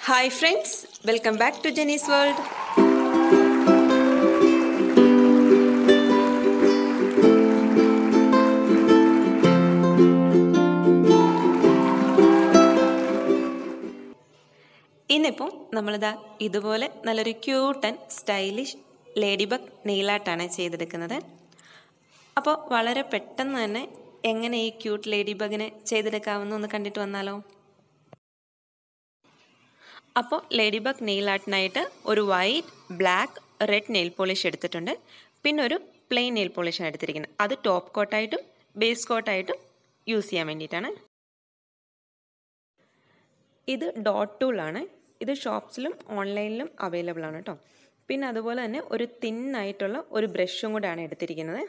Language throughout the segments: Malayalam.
hi friends welcome back to ജെനീസ് വേൾഡ് ഇന്നിപ്പോൾ നമ്മളിതാ ഇതുപോലെ നല്ലൊരു cute and stylish ladybug നെയിലാട്ടാണ് ചെയ്തെടുക്കുന്നത് അപ്പോൾ വളരെ പെട്ടെന്ന് തന്നെ എങ്ങനെ ഈ ക്യൂട്ട് ലേഡി ബഗിനെ ചെയ്തെടുക്കാമെന്ന് ഒന്ന് കണ്ടിട്ട് വന്നാലോ അപ്പോൾ ലേഡി ബഗ് നെയിൽ ആർട്ടിനായിട്ട് ഒരു white black red nail polish എടുത്തിട്ടുണ്ട് പിന്നെ ഒരു പ്ലെയിൻ നെയിൽ പോളിഷാണ് എടുത്തിരിക്കുന്നത് അത് ടോപ്പ് കോട്ടായിട്ടും ബേസ് കോട്ടായിട്ടും യൂസ് ചെയ്യാൻ വേണ്ടിയിട്ടാണ് ഇത് ഡോട്ട് ടൂളാണ് ഇത് ഷോപ്സിലും ഓൺലൈനിലും അവൈലബിൾ ആണ് കേട്ടോ പിന്നെ അതുപോലെ തന്നെ ഒരു തിന്നായിട്ടുള്ള ഒരു ബ്രഷും കൂടെയാണ് എടുത്തിരിക്കുന്നത്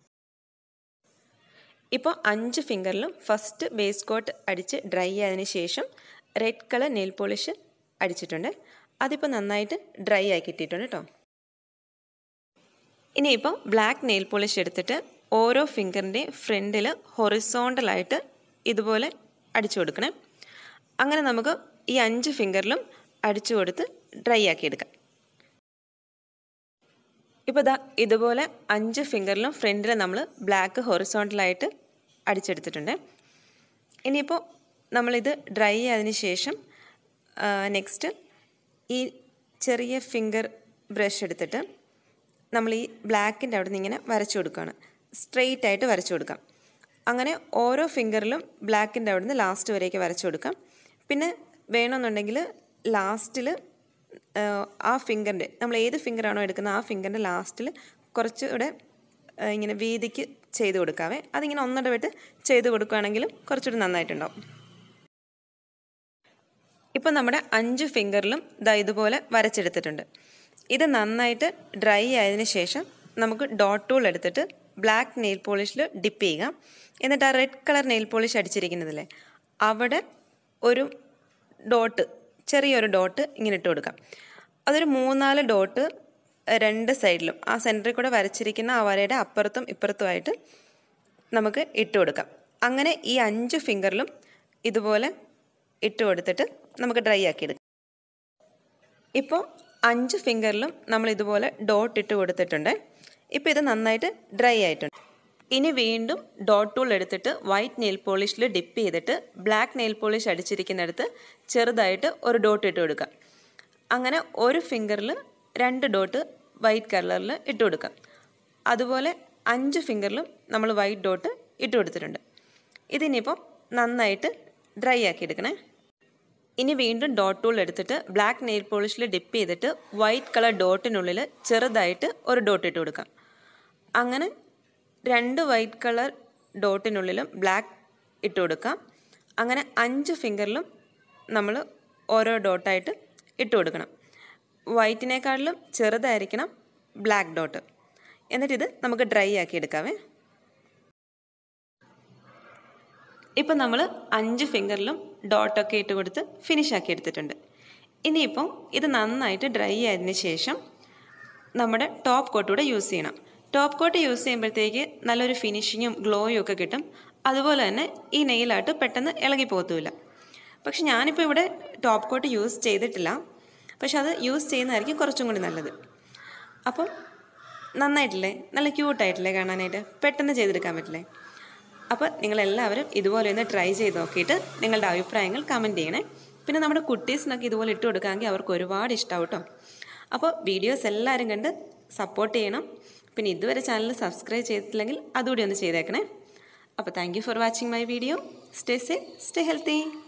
ഇപ്പോൾ അഞ്ച് ഫിംഗറിലും ഫസ്റ്റ് ബേസ് കോട്ട് അടിച്ച് ഡ്രൈ ആയതിനു ശേഷം റെഡ് കളർ നെയിൽ പോളിഷ് അടിച്ചിട്ടുണ്ട് അതിപ്പോൾ നന്നായിട്ട് ഡ്രൈ ആയി കിട്ടിയിട്ടുണ്ട് കേട്ടോ ഇനിയിപ്പോൾ ബ്ലാക്ക് നെയിൽ പോളിഷ് എടുത്തിട്ട് ഓരോ ഫിംഗറിൻ്റെ ഫ്രണ്ടിൽ ഹൊറിസോണ്ടലായിട്ട് ഇതുപോലെ അടിച്ചു കൊടുക്കണം അങ്ങനെ നമുക്ക് ഈ അഞ്ച് ഫിംഗറിലും അടിച്ചു കൊടുത്ത് ഡ്രൈ ആക്കി എടുക്കാം ഇപ്പോൾ ഇതാ ഇതുപോലെ അഞ്ച് ഫിംഗറിലും ഫ്രണ്ടിൽ നമ്മൾ ബ്ലാക്ക് ഹൊറിസോണ്ടലായിട്ട് അടിച്ചെടുത്തിട്ടുണ്ട് ഇനിയിപ്പോൾ നമ്മളിത് ഡ്രൈ ആയതിനു ശേഷം നെക്സ്റ്റ് ഈ ചെറിയ ഫിംഗർ ബ്രഷ് എടുത്തിട്ട് നമ്മൾ ഈ ബ്ലാക്കിൻ്റെ അവിടെ നിന്ന് ഇങ്ങനെ വരച്ചു കൊടുക്കുകയാണ് സ്ട്രെയിറ്റ് ആയിട്ട് വരച്ചു കൊടുക്കാം അങ്ങനെ ഓരോ ഫിംഗറിലും ബ്ലാക്കിൻ്റെ അവിടെ നിന്ന് ലാസ്റ്റ് വരേക്ക് വരച്ചു കൊടുക്കാം പിന്നെ വേണമെന്നുണ്ടെങ്കിൽ ലാസ്റ്റിൽ ആ ഫിംഗറിൻ്റെ നമ്മൾ ഏത് ഫിംഗറാണോ എടുക്കുന്നത് ആ ഫിംഗറിൻ്റെ ലാസ്റ്റിൽ കുറച്ചുകൂടെ ഇങ്ങനെ വീതിക്ക് ചെയ്ത് കൊടുക്കാവേ അതിങ്ങനെ ഒന്നിടവിട്ട് ചെയ്ത് കൊടുക്കുകയാണെങ്കിലും കുറച്ചുകൂടി നന്നായിട്ടുണ്ടാവും ഇപ്പോൾ നമ്മുടെ അഞ്ച് ഫിംഗറിലും ദാ ഇതുപോലെ വരച്ചെടുത്തിട്ടുണ്ട് ഇത് നന്നായിട്ട് ഡ്രൈ ആയതിനു ശേഷം നമുക്ക് ഡോട്ട് ടൂൾ എടുത്തിട്ട് ബ്ലാക്ക് നെയിൽ പോളിഷിൽ ഡിപ്പ് ചെയ്യുക എന്നിട്ട് ആ റെഡ് കളർ നെയിൽ പോളിഷ് അടിച്ചിരിക്കുന്നതില്ലേ അവിടെ ഒരു ഡോട്ട് ചെറിയൊരു ഡോട്ട് ഇങ്ങനെ ഇട്ട് കൊടുക്കാം അതൊരു മൂന്നാല് ഡോട്ട് രണ്ട് സൈഡിലും ആ സെൻറ്ററിൽ കൂടെ വരച്ചിരിക്കുന്ന ആ വരയുടെ അപ്പുറത്തും ഇപ്പുറത്തുമായിട്ട് നമുക്ക് ഇട്ട് കൊടുക്കാം അങ്ങനെ ഈ അഞ്ച് ഫിംഗറിലും ഇതുപോലെ ഇട്ട് കൊടുത്തിട്ട് നമുക്ക് ഡ്രൈ ആക്കി എടുക്കാം ഇപ്പോൾ അഞ്ച് ഫിംഗറിലും നമ്മൾ ഇതുപോലെ ഡോട്ട് ഇട്ട് കൊടുത്തിട്ടുണ്ട് ഇപ്പോൾ ഇത് നന്നായിട്ട് ഡ്രൈ ആയിട്ടുണ്ട് ഇനി വീണ്ടും ഡോട്ട് ടൂൾ എടുത്തിട്ട് വൈറ്റ് നെയിൽ പോളിഷിൽ ഡിപ്പ് ചെയ്തിട്ട് ബ്ലാക്ക് നെയിൽ പോളിഷ് അടിച്ചിരിക്കുന്നിടത്ത് ചെറുതായിട്ട് ഒരു ഡോട്ട് ഇട്ട് കൊടുക്കാം അങ്ങനെ ഒരു ഫിംഗറിൽ രണ്ട് ഡോട്ട് വൈറ്റ് കളറിൽ ഇട്ട് കൊടുക്കാം അതുപോലെ അഞ്ച് ഫിംഗറിലും നമ്മൾ വൈറ്റ് ഡോട്ട് ഇട്ട് കൊടുത്തിട്ടുണ്ട് ഇതിനിപ്പോൾ നന്നായിട്ട് ഡ്രൈ ആക്കി എടുക്കണേ ഇനി വീണ്ടും ഡോട്ട് ടൂൾ എടുത്തിട്ട് ബ്ലാക്ക് നെയിൽ പോളിഷിൽ ഡിപ്പ് ചെയ്തിട്ട് വൈറ്റ് കളർ ഡോട്ടിനുള്ളിൽ ചെറുതായിട്ട് ഒരു ഡോട്ട് ഇട്ട് കൊടുക്കാം അങ്ങനെ രണ്ട് വൈറ്റ് കളർ ഡോട്ടിനുള്ളിലും ബ്ലാക്ക് ഇട്ട് കൊടുക്കാം അങ്ങനെ അഞ്ച് ഫിംഗറിലും നമ്മൾ ഓരോ ഡോട്ടായിട്ട് ഇട്ട് കൊടുക്കണം വൈറ്റിനേക്കാളിലും ചെറുതായിരിക്കണം ബ്ലാക്ക് ഡോട്ട് എന്നിട്ടിത് നമുക്ക് ഡ്രൈ ആക്കി എടുക്കാവേ ഇപ്പം നമ്മൾ അഞ്ച് ഫിംഗറിലും ഡോട്ടൊക്കെ ഇട്ട് കൊടുത്ത് ഫിനിഷ് ആക്കി എടുത്തിട്ടുണ്ട് ഇനിയിപ്പം ഇത് നന്നായിട്ട് ഡ്രൈ ആയതിനു ശേഷം നമ്മുടെ ടോപ്പ് കോട്ടൂടെ യൂസ് ചെയ്യണം ടോപ്പ് കോട്ട് യൂസ് ചെയ്യുമ്പോഴത്തേക്ക് നല്ലൊരു ഫിനിഷിങ്ങും ഗ്ലോയും ഒക്കെ കിട്ടും അതുപോലെ തന്നെ ഈ നെയിലായിട്ട് പെട്ടെന്ന് ഇളകി പോകത്തുമില്ല പക്ഷെ ഞാനിപ്പോൾ ഇവിടെ ടോപ്പ് കോട്ട് യൂസ് ചെയ്തിട്ടില്ല പക്ഷെ അത് യൂസ് ചെയ്യുന്നതായിരിക്കും കുറച്ചും കൂടി നല്ലത് അപ്പം നന്നായിട്ടില്ലേ നല്ല ക്യൂട്ടായിട്ടില്ലേ കാണാനായിട്ട് പെട്ടെന്ന് ചെയ്തെടുക്കാൻ പറ്റില്ലേ അപ്പോൾ നിങ്ങളെല്ലാവരും ഇതുപോലെ ഒന്ന് ട്രൈ ചെയ്ത് നോക്കിയിട്ട് നിങ്ങളുടെ അഭിപ്രായങ്ങൾ കമൻറ്റ് ചെയ്യണേ പിന്നെ നമ്മുടെ കുട്ടീസിനൊക്കെ ഇതുപോലെ ഇട്ട് കൊടുക്കാമെങ്കിൽ അവർക്ക് ഒരുപാട് ഇഷ്ടമാവും കേട്ടോ അപ്പോൾ വീഡിയോസ് എല്ലാവരും കണ്ട് സപ്പോർട്ട് ചെയ്യണം പിന്നെ ഇതുവരെ ചാനൽ സബ്സ്ക്രൈബ് ചെയ്തിട്ടില്ലെങ്കിൽ അതുകൂടി ഒന്ന് ചെയ്തേക്കണേ അപ്പോൾ thank you for watching my video stay safe stay healthy